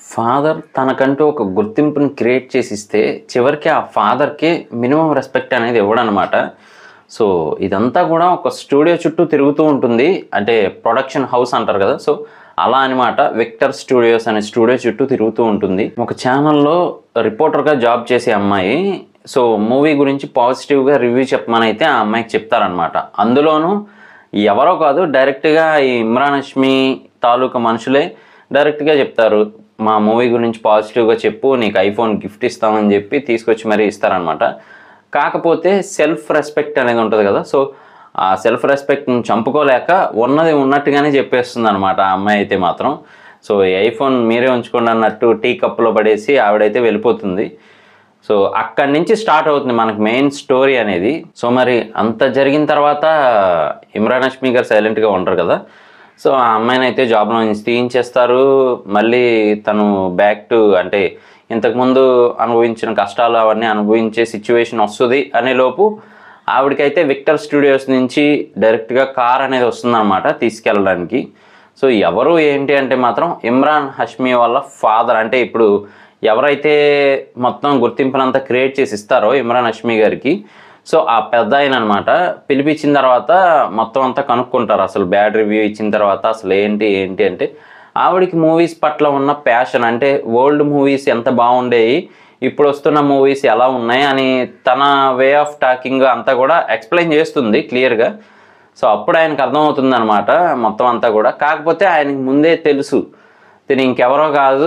father తనకంటూ ఒక గుర్తింపుని క్రియేట్ చేసి ఇస్తే చివరికి ఆ ఫాదర్కి మినిమం రెస్పెక్ట్ అనేది ఇవ్వడనమాట సో ఇదంతా కూడా ఒక స్టూడియో చుట్టూ తిరుగుతూ ఉంటుంది అంటే ప్రొడక్షన్ హౌస్ అంటారు కదా సో అలా అనమాట విక్టర్ స్టూడియోస్ అనే స్టూడియో చుట్టూ తిరుగుతూ ఉంటుంది ఒక ఛానల్లో రిపోర్టర్గా జాబ్ చేసే అమ్మాయి సో మూవీ గురించి పాజిటివ్గా రివ్యూ చెప్పమని అయితే ఆ అమ్మాయికి చెప్తారనమాట అందులోనూ ఎవరో కాదు డైరెక్ట్గా ఈ ఇమ్రాన్ హష్మి తాలూకా మనుషులే డైరెక్ట్గా చెప్తారు మా మూవీ గురించి పాజిటివ్గా చెప్పు నీకు ఐఫోన్ గిఫ్ట్ ఇస్తామని చెప్పి తీసుకొచ్చి మరీ ఇస్తారనమాట కాకపోతే సెల్ఫ్ రెస్పెక్ట్ అనేది ఉంటుంది కదా సో ఆ సెల్ఫ్ రెస్పెక్ట్ని చంపుకోలేక ఉన్నది ఉన్నట్టుగానే చెప్పేస్తుంది అనమాట ఆ అమ్మాయి అయితే మాత్రం సో ఈ ఐఫోన్ మీరే ఉంచుకోండి అన్నట్టు టీ కప్పులో పడేసి ఆవిడైతే వెళ్ళిపోతుంది సో అక్కడి నుంచి స్టార్ట్ అవుతుంది మనకు మెయిన్ స్టోరీ అనేది సో మరి అంత జరిగిన తర్వాత ఇమ్రాన్ హష్మి గారు సైలెంట్గా ఉంటారు కదా సో ఆ అమ్మాయిని అయితే జాబ్లో నుంచి తీయించేస్తారు మళ్ళీ తను బ్యాక్ టు అంటే ఇంతకుముందు అనుభవించిన కష్టాలు అవన్నీ అనుభవించే సిచ్యువేషన్ వస్తుంది అనే లోపు ఆవిడకైతే విక్టర్ స్టూడియోస్ నుంచి డైరెక్ట్గా కార్ అనేది వస్తుందన్నమాట తీసుకెళ్ళడానికి సో ఎవరు ఏంటి అంటే మాత్రం ఇమ్రాన్ హష్మి వాళ్ళ ఫాదర్ అంటే ఇప్పుడు ఎవరైతే మొత్తం గుర్తింపునంతా క్రియేట్ చేసి ఇస్తారో ఇమ్రాన్ హష్మి గారికి సో ఆ పెద్ద ఆయన అనమాట పిలిపించిన తర్వాత మొత్తం అంతా కనుక్కుంటారు అసలు బ్యాడ్ రివ్యూ ఇచ్చిన తర్వాత అసలు ఏంటి ఏంటి అంటే ఆవిడకి మూవీస్ పట్ల ఉన్న ప్యాషన్ అంటే ఓల్డ్ మూవీస్ ఎంత బాగుండేవి ఇప్పుడు వస్తున్న మూవీస్ ఎలా ఉన్నాయి అని తన వే ఆఫ్ టాకింగ్ అంతా కూడా ఎక్స్ప్లెయిన్ చేస్తుంది క్లియర్గా సో అప్పుడు ఆయనకు అర్థమవుతుంది అనమాట మొత్తం అంతా కూడా కాకపోతే ఆయనకి ముందే తెలుసు తిని ఇంకెవరో కాదు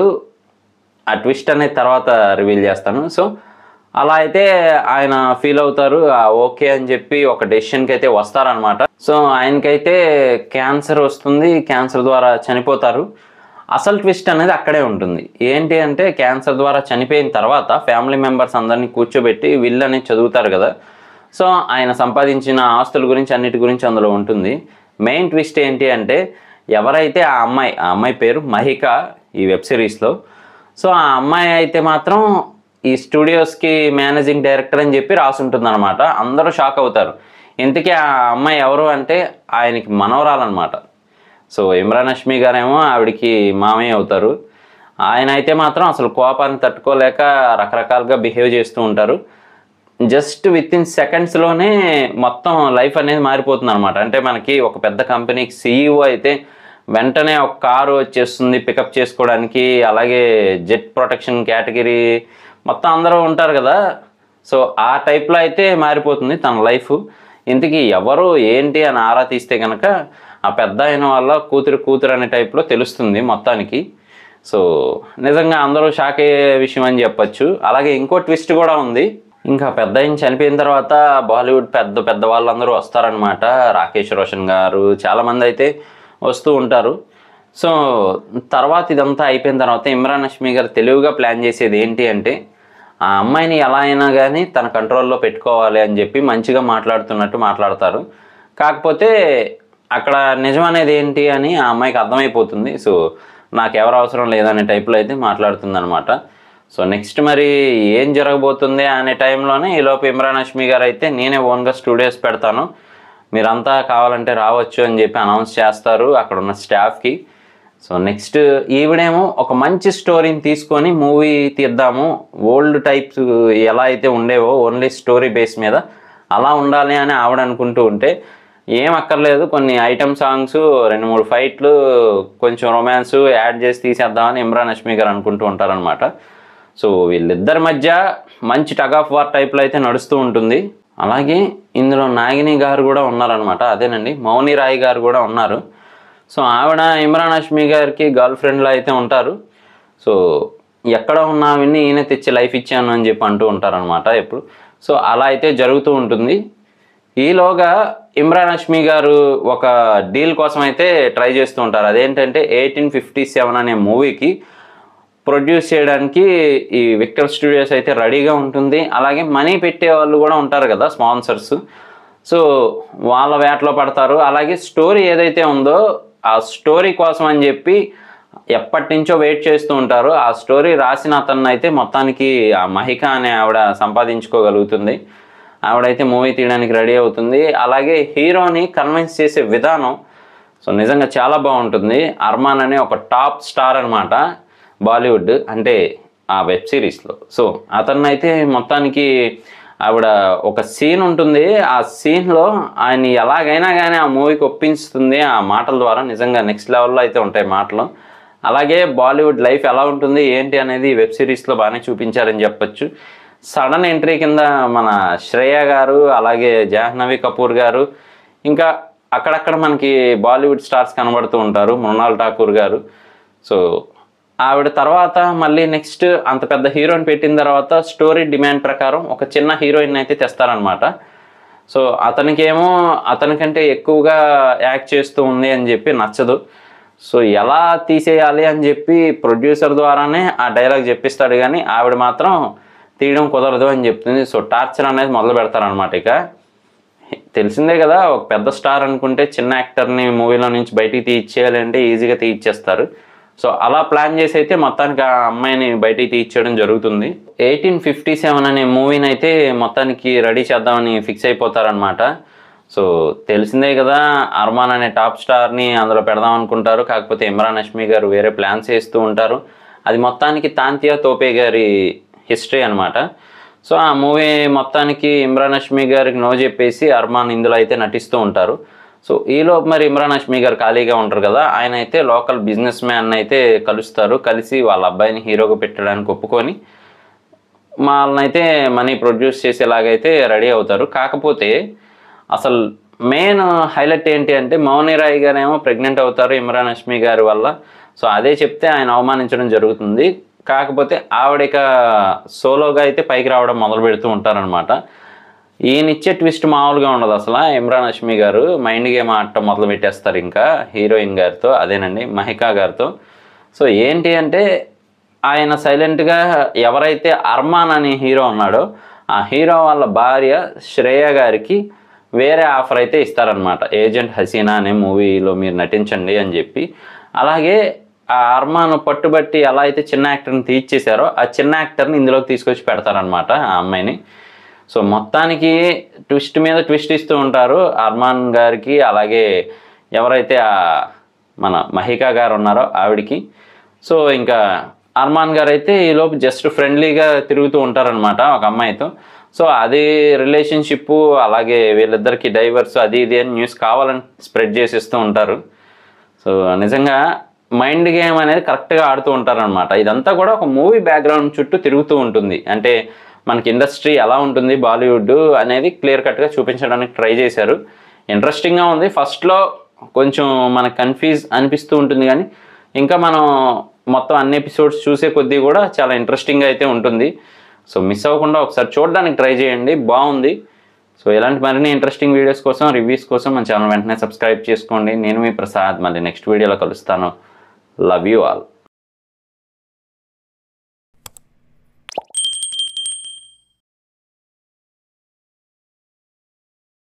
ఆ ట్విస్ట్ అనేది తర్వాత రివీల్ చేస్తాను సో అలా అయితే ఆయన ఫీల్ అవుతారు ఆ ఓకే అని చెప్పి ఒక డెసిషన్కి అయితే వస్తారనమాట సో ఆయనకైతే క్యాన్సర్ వస్తుంది క్యాన్సర్ ద్వారా చనిపోతారు అసలు ట్విస్ట్ అనేది అక్కడే ఉంటుంది ఏంటి అంటే క్యాన్సర్ ద్వారా చనిపోయిన తర్వాత ఫ్యామిలీ మెంబర్స్ అందరినీ కూర్చోబెట్టి వీళ్ళు అనేది చదువుతారు కదా సో ఆయన సంపాదించిన ఆస్తుల గురించి అన్నిటి గురించి అందులో ఉంటుంది మెయిన్ ట్విస్ట్ ఏంటి అంటే ఎవరైతే ఆ అమ్మాయి ఆ అమ్మాయి పేరు మహిక ఈ వెబ్ సిరీస్లో సో ఆ అమ్మాయి అయితే మాత్రం ఈ స్టూడియోస్కి మేనేజింగ్ డైరెక్టర్ అని చెప్పి రాసుంటుంది అనమాట అందరూ షాక్ అవుతారు ఇంతకీ ఆ అమ్మాయి ఎవరు అంటే ఆయనకి మనవరాలన్నమాట సో ఇమ్రాన్ హష్మి గారేమో ఆవిడికి మామయ్య అవుతారు ఆయన అయితే మాత్రం అసలు కోపాన్ని తట్టుకోలేక రకరకాలుగా బిహేవ్ చేస్తూ ఉంటారు జస్ట్ విత్ ఇన్ సెకండ్స్లోనే మొత్తం లైఫ్ అనేది మారిపోతుంది అనమాట అంటే మనకి ఒక పెద్ద కంపెనీకి సీఈఓ అయితే వెంటనే ఒక కారు వచ్చేస్తుంది పికప్ చేసుకోవడానికి అలాగే జెట్ ప్రొటెక్షన్ కేటగిరీ మొత్తం అందరూ ఉంటారు కదా సో ఆ టైప్లో అయితే మారిపోతుంది తన లైఫ్ ఇంతకీ ఎవరు ఏంటి అని ఆరా తీస్తే కనుక ఆ పెద్ద అయిన వాళ్ళ కూతురు కూతురు అనే టైప్లో తెలుస్తుంది మొత్తానికి సో నిజంగా అందరూ షాక్ అయ్యే విషయం అని చెప్పొచ్చు అలాగే ఇంకో ట్విస్ట్ కూడా ఉంది ఇంకా పెద్ద ఆయన చనిపోయిన తర్వాత బాలీవుడ్ పెద్ద పెద్ద వాళ్ళందరూ వస్తారనమాట రాకేష్ రోషన్ గారు చాలామంది అయితే వస్తూ ఉంటారు సో తర్వాత ఇదంతా అయిపోయిన తర్వాత ఇమ్రాన్ హష్మి గారు తెలివిగా ప్లాన్ చేసేది ఏంటి అంటే ఆ అమ్మాయిని ఎలా అయినా కానీ తన కంట్రోల్లో పెట్టుకోవాలి అని చెప్పి మంచిగా మాట్లాడుతున్నట్టు మాట్లాడతారు కాకపోతే అక్కడ నిజం అనేది ఏంటి అని ఆ అమ్మాయికి అర్థమైపోతుంది సో నాకు ఎవరు అవసరం లేదనే టైప్లో అయితే మాట్లాడుతుంది అనమాట సో నెక్స్ట్ మరి ఏం జరగబోతుంది అనే టైంలోనే ఈలోపు ఇమ్రాన్ హష్మి గారు అయితే నేనే ఓన్గా స్టూడియోస్ పెడతాను మీరంతా కావాలంటే రావచ్చు అని చెప్పి అనౌన్స్ చేస్తారు అక్కడ ఉన్న స్టాఫ్కి సో నెక్స్ట్ ఈవిడేమో ఒక మంచి స్టోరీని తీసుకొని మూవీ తీద్దాము ఓల్డ్ టైప్స్ ఎలా అయితే ఉండేవో ఓన్లీ స్టోరీ బేస్ మీద అలా ఉండాలి అని ఆవిడ అనుకుంటూ ఉంటే ఏం అక్కర్లేదు కొన్ని ఐటమ్ సాంగ్స్ రెండు మూడు ఫైట్లు కొంచెం రొమాన్స్ యాడ్ చేసి తీసేద్దామని ఇమ్రాన్ హష్మి గారు అనుకుంటూ ఉంటారనమాట సో వీళ్ళిద్దరి మధ్య మంచి టగ్ ఆఫ్ వార్ టైప్లో అయితే నడుస్తూ ఉంటుంది అలాగే ఇందులో నాగిని గారు కూడా ఉన్నారనమాట అదేనండి మౌని రాయ్ గారు కూడా ఉన్నారు సో ఆవిడ ఇమ్రాన్ హష్మి గారికి గర్ల్ ఫ్రెండ్లో అయితే ఉంటారు సో ఎక్కడ ఉన్నా విని ఈయన తెచ్చి లైఫ్ ఇచ్చాను అని చెప్పి అంటూ ఉంటారనమాట ఎప్పుడు సో అలా అయితే జరుగుతూ ఉంటుంది ఈలోగా ఇమ్రాన్ హష్మి గారు ఒక డీల్ కోసం అయితే ట్రై చేస్తూ ఉంటారు అదేంటంటే ఎయిటీన్ ఫిఫ్టీ సెవెన్ అనే మూవీకి ప్రొడ్యూస్ చేయడానికి ఈ విక్టర్ స్టూడియోస్ అయితే రెడీగా ఉంటుంది అలాగే మనీ పెట్టే వాళ్ళు కూడా ఉంటారు కదా స్పాన్సర్స్ సో వాళ్ళ వేటలో పడతారు అలాగే స్టోరీ ఏదైతే ఉందో ఆ స్టోరీ కోసం అని చెప్పి ఎప్పటి నుంచో వెయిట్ చేస్తూ ఉంటారు ఆ స్టోరీ రాసిన అతన్ని అయితే మొత్తానికి ఆ మహిక అనే ఆవిడ సంపాదించుకోగలుగుతుంది ఆవిడైతే మూవీ తీయడానికి రెడీ అవుతుంది అలాగే హీరోని కన్విన్స్ చేసే విధానం సో నిజంగా చాలా బాగుంటుంది అర్మాన్ అనే ఒక టాప్ స్టార్ అనమాట బాలీవుడ్ అంటే ఆ వెబ్ సిరీస్లో సో అతన్ని అయితే మొత్తానికి ఆవిడ ఒక సీన్ ఉంటుంది ఆ సీన్లో ఆయన ఎలాగైనా కానీ ఆ మూవీకి ఒప్పించుతుంది ఆ మాటల ద్వారా నిజంగా నెక్స్ట్ లెవెల్లో అయితే ఉంటాయి మాటలు అలాగే బాలీవుడ్ లైఫ్ ఎలా ఉంటుంది ఏంటి అనేది వెబ్ సిరీస్లో బాగానే చూపించారని చెప్పొచ్చు సడన్ ఎంట్రీ కింద మన శ్రేయ గారు అలాగే జాహ్నవి కపూర్ గారు ఇంకా అక్కడక్కడ మనకి బాలీవుడ్ స్టార్స్ కనబడుతూ ఉంటారు మృణాల్ ఠాకూర్ గారు సో ఆవిడ తర్వాత మళ్ళీ నెక్స్ట్ అంత పెద్ద హీరోయిన్ పెట్టిన తర్వాత స్టోరీ డిమాండ్ ప్రకారం ఒక చిన్న హీరోయిన్ అయితే తెస్తారనమాట సో అతనికేమో అతనికంటే ఎక్కువగా యాక్ట్ చేస్తూ ఉంది అని చెప్పి నచ్చదు సో ఎలా తీసేయాలి అని చెప్పి ప్రొడ్యూసర్ ద్వారానే ఆ డైలాగ్ చెప్పిస్తాడు కానీ ఆవిడ మాత్రం తీయడం కుదరదు అని చెప్తుంది సో టార్చర్ అనేది మొదలు పెడతారనమాట ఇక తెలిసిందే కదా ఒక పెద్ద స్టార్ అనుకుంటే చిన్న యాక్టర్ని మూవీలో నుంచి బయటికి తీయించేయాలి అంటే ఈజీగా తీయించేస్తారు సో అలా ప్లాన్ చేసి అయితే మొత్తానికి ఆ అమ్మాయిని బయటికి తీయించడం జరుగుతుంది ఎయిటీన్ ఫిఫ్టీ సెవెన్ అనే మూవీని అయితే మొత్తానికి రెడీ చేద్దామని ఫిక్స్ అయిపోతారనమాట సో తెలిసిందే కదా అర్మాన్ అనే టాప్ స్టార్ని అందులో పెడదాం అనుకుంటారు కాకపోతే ఇమ్రాన్ హష్మి గారు వేరే ప్లాన్స్ వేస్తూ ఉంటారు అది మొత్తానికి తాంతియా తోపే గారి హిస్టరీ అనమాట సో ఆ మూవీ మొత్తానికి ఇమ్రాన్ హష్మి గారికి నో చెప్పేసి అర్మాన్ ఇందులో అయితే నటిస్తూ ఉంటారు సో ఈలో మరి ఇమ్రాన్ హష్మి గారు ఖాళీగా ఉంటారు కదా ఆయన అయితే లోకల్ బిజినెస్ మ్యాన్ అయితే కలుస్తారు కలిసి వాళ్ళ అబ్బాయిని హీరోగా పెట్టడానికి ఒప్పుకొని వాళ్ళనైతే మనీ ప్రొడ్యూస్ చేసేలాగైతే రెడీ అవుతారు కాకపోతే అసలు మెయిన్ హైలైట్ ఏంటి అంటే మౌని రాయ్ గారేమో ప్రెగ్నెంట్ అవుతారు ఇమ్రాన్ హష్మి గారి వల్ల సో అదే చెప్తే ఆయన అవమానించడం జరుగుతుంది కాకపోతే ఆవిడ సోలోగా అయితే పైకి రావడం మొదలు పెడుతూ ఉంటారనమాట ఈయన ఇచ్చే ట్విస్ట్ మామూలుగా ఉండదు అసలు ఇమ్రాన్ హష్మి గారు మైండ్ గేమ్ ఆడటం మొదలు పెట్టేస్తారు ఇంకా హీరోయిన్ గారితో అదేనండి మహికా గారితో సో ఏంటి అంటే ఆయన సైలెంట్గా ఎవరైతే అర్మాన్ అనే హీరో ఉన్నాడో ఆ హీరో వాళ్ళ భార్య శ్రేయ గారికి వేరే ఆఫర్ అయితే ఇస్తారనమాట ఏజెంట్ హసీనా అనే మూవీలో మీరు నటించండి అని చెప్పి అలాగే ఆ అర్మాన్ పట్టుబట్టి ఎలా అయితే చిన్న యాక్టర్ని తీర్చేశారో ఆ చిన్న యాక్టర్ని ఇందులోకి తీసుకొచ్చి పెడతారనమాట ఆ అమ్మాయిని సో మొత్తానికి ట్విస్ట్ మీద ట్విస్ట్ ఇస్తూ ఉంటారు అర్మాన్ గారికి అలాగే ఎవరైతే ఆ మన మహికా గారు ఉన్నారో ఆవిడికి సో ఇంకా అర్మాన్ గారు అయితే ఈలోపు జస్ట్ ఫ్రెండ్లీగా తిరుగుతూ ఉంటారనమాట ఒక అమ్మాయితో సో అది రిలేషన్షిప్ అలాగే వీళ్ళిద్దరికి డైవర్స్ అది ఇది అని న్యూస్ కావాలని స్ప్రెడ్ చేసేస్తూ ఉంటారు సో నిజంగా మైండ్ గేమ్ అనేది కరెక్ట్గా ఆడుతూ ఉంటారనమాట ఇదంతా కూడా ఒక మూవీ బ్యాక్గ్రౌండ్ చుట్టూ తిరుగుతూ ఉంటుంది అంటే మనకి ఇండస్ట్రీ ఎలా ఉంటుంది బాలీవుడ్ అనేది క్లియర్ కట్గా చూపించడానికి ట్రై చేశారు ఇంట్రెస్టింగ్గా ఉంది ఫస్ట్లో కొంచెం మనకు కన్ఫ్యూజ్ అనిపిస్తూ ఉంటుంది కానీ ఇంకా మనం మొత్తం అన్ని ఎపిసోడ్స్ చూసే కొద్దీ కూడా చాలా ఇంట్రెస్టింగ్గా అయితే ఉంటుంది సో మిస్ అవ్వకుండా ఒకసారి చూడడానికి ట్రై చేయండి బాగుంది సో ఇలాంటి మరిన్ని ఇంట్రెస్టింగ్ వీడియోస్ కోసం రివ్యూస్ కోసం మన ఛానల్ వెంటనే సబ్స్క్రైబ్ చేసుకోండి నేను మీ ప్రసాద్ మళ్ళీ నెక్స్ట్ వీడియోలో కలుస్తాను లవ్ యూ ఆల్